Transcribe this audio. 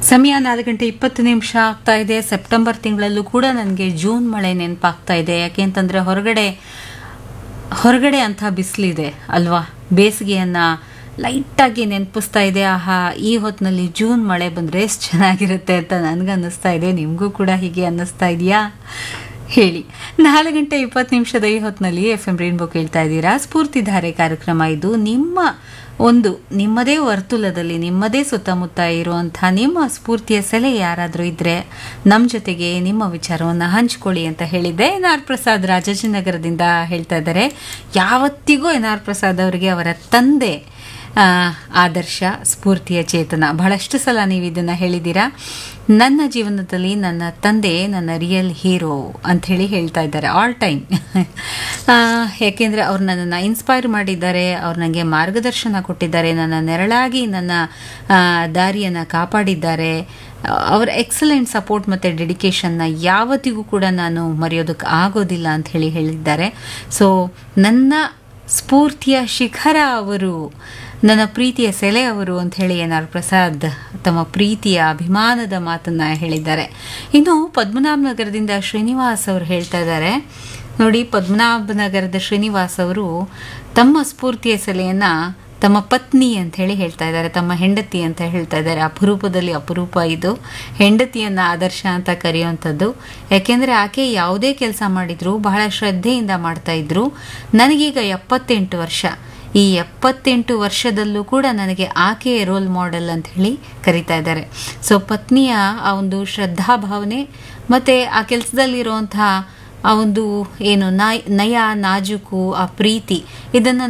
ಸಮಯ ನಾಲ್ಕು ಗಂಟೆ ಇಪ್ಪತ್ತು ನಿಮಿಷ ಆಗ್ತಾ ಇದೆ ಸೆಪ್ಟೆಂಬರ್ ತಿಂಗಳಲ್ಲೂ ಕೂಡ ನನಗೆ ಜೂನ್ ಮಳೆ ನೆನಪಾಗ್ತಾ ಇದೆ ಯಾಕೆ ಅಂತಂದರೆ ಹೊರಗಡೆ ಹೊರಗಡೆ ಅಂಥ ಬಿಸಿಲಿದೆ ಅಲ್ವಾ ಬೇಸಿಗೆಯನ್ನು ಲೈಟಾಗಿ ನೆನಪಿಸ್ತಾ ಇದೆ ಆಹಾ ಈ ಹೊತ್ತಿನಲ್ಲಿ ಜೂನ್ ಮಳೆ ಬಂದರೆ ಎಷ್ಟು ಚೆನ್ನಾಗಿರುತ್ತೆ ಅಂತ ನನಗೆ ಅನ್ನಿಸ್ತಾ ಇದೆ ನಿಮಗೂ ಕೂಡ ಹೀಗೆ ಅನ್ನಿಸ್ತಾ ಇದೆಯಾ ಹೇಳಿ ನಾಲ್ಕು ಗಂಟೆ ಇಪ್ಪತ್ತು ನಿಮಿಷದ ಈ ಹೊತ್ತಿನಲ್ಲಿ ಎಫ್ ಎಂ ರೈನ್ಬೋ ಕೇಳ್ತಾ ಇದ್ದೀರಾ ಸ್ಫೂರ್ತಿಧಾರೆ ಕಾರ್ಯಕ್ರಮ ಇದು ನಿಮ್ಮ ಒಂದು ನಿಮ್ಮದೇ ವರ್ತುಲದಲ್ಲಿ ನಿಮ್ಮದೇ ಸುತ್ತಮುತ್ತ ಇರುವಂಥ ನಿಮ್ಮ ಸ್ಫೂರ್ತಿಯ ಸೆಲೆ ಯಾರಾದರೂ ಇದ್ದರೆ ನಮ್ಮ ಜೊತೆಗೆ ನಿಮ್ಮ ವಿಚಾರವನ್ನು ಹಂಚ್ಕೊಳ್ಳಿ ಅಂತ ಹೇಳಿದ್ದೆ ಎನ್ ಆರ್ ಪ್ರಸಾದ್ ರಾಜಾಜಿನಗರದಿಂದ ಹೇಳ್ತಾ ಇದ್ದಾರೆ ಯಾವತ್ತಿಗೂ ಎನ್ ಆರ್ ಪ್ರಸಾದ್ ಅವರಿಗೆ ಅವರ ತಂದೆ ಆ, ಆದರ್ಶ ಸ್ಫೂರ್ತಿಯ ಚೇತನ ಬಹಳಷ್ಟು ಸಲ ನೀವು ಇದನ್ನು ಹೇಳಿದ್ದೀರಾ ನನ್ನ ಜೀವನದಲ್ಲಿ ನನ್ನ ತಂದೆ ನನ್ನ ರಿಯಲ್ ಹೀರೋ ಅಂಥೇಳಿ ಹೇಳ್ತಾ ಇದ್ದಾರೆ ಆಲ್ ಟೈಮ್ ಯಾಕೆಂದರೆ ಅವ್ರು ನನ್ನನ್ನು ಇನ್ಸ್ಪೈರ್ ಮಾಡಿದ್ದಾರೆ ಅವ್ರು ನನಗೆ ಮಾರ್ಗದರ್ಶನ ಕೊಟ್ಟಿದ್ದಾರೆ ನನ್ನ ನೆರಳಾಗಿ ನನ್ನ ಆ, ದಾರಿಯನ್ನು ಕಾಪಾಡಿದ್ದಾರೆ ಅವರ ಎಕ್ಸಲೆಂಟ್ ಸಪೋರ್ಟ್ ಮತ್ತು ಡೆಡಿಕೇಶನ್ನ ಯಾವತ್ತಿಗೂ ಕೂಡ ನಾನು ಮರೆಯೋದಕ್ಕೆ ಆಗೋದಿಲ್ಲ ಅಂತ ಹೇಳಿ ಹೇಳಿದ್ದಾರೆ ಸೊ ನನ್ನ ಸ್ಫೂರ್ತಿಯ ಶಿಖರ ಅವರು ನನ್ನ ಪ್ರೀತಿಯ ಸೆಲೆ ಅವರು ಅಂತ ಹೇಳಿ ಎನ್ ಆರ್ ಪ್ರಸಾದ್ ತಮ್ಮ ಪ್ರೀತಿಯ ಅಭಿಮಾನದ ಮಾತನ್ನ ಹೇಳಿದ್ದಾರೆ ಇನ್ನು ಪದ್ಮನಾಭ ನಗರದಿಂದ ಶ್ರೀನಿವಾಸ್ ಅವರು ಹೇಳ್ತಾ ಇದ್ದಾರೆ ನೋಡಿ ಪದ್ಮನಾಭ ನಗರದ ಶ್ರೀನಿವಾಸ್ ಅವರು ತಮ್ಮ ಸ್ಫೂರ್ತಿಯ ಸೆಲೆಯನ್ನ ತಮ್ಮ ಪತ್ನಿ ಅಂತ ಹೇಳಿ ಹೇಳ್ತಾ ಇದ್ದಾರೆ ತಮ್ಮ ಹೆಂಡತಿ ಅಂತ ಹೇಳ್ತಾ ಇದ್ದಾರೆ ಅಪರೂಪದಲ್ಲಿ ಅಪರೂಪ ಇದು ಹೆಂಡತಿಯನ್ನು ಆದರ್ಶ ಅಂತ ಕರೆಯುವಂಥದ್ದು ಯಾಕೆಂದರೆ ಆಕೆ ಯಾವುದೇ ಕೆಲಸ ಮಾಡಿದ್ರು ಬಹಳ ಶ್ರದ್ಧೆಯಿಂದ ಮಾಡ್ತಾ ಇದ್ರು ನನಗೀಗ ಎಪ್ಪತ್ತೆಂಟು ವರ್ಷ ಈ ಎಪ್ಪತ್ತೆಂಟು ವರ್ಷದಲ್ಲೂ ಕೂಡ ನನಗೆ ಆಕೆಯೇ ರೋಲ್ ಮಾಡೆಲ್ ಅಂತ ಹೇಳಿ ಕರಿತಾ ಇದ್ದಾರೆ ಸೊ ಪತ್ನಿಯ ಆ ಒಂದು ಶ್ರದ್ಧಾ ಭಾವನೆ ಮತ್ತು ಆ ಕೆಲಸದಲ್ಲಿರುವಂತಹ ಆ ಒಂದು ಏನು ನಯ ನಯ ನಾಜೂಕು ಆ ಪ್ರೀತಿ ಇದನ್ನು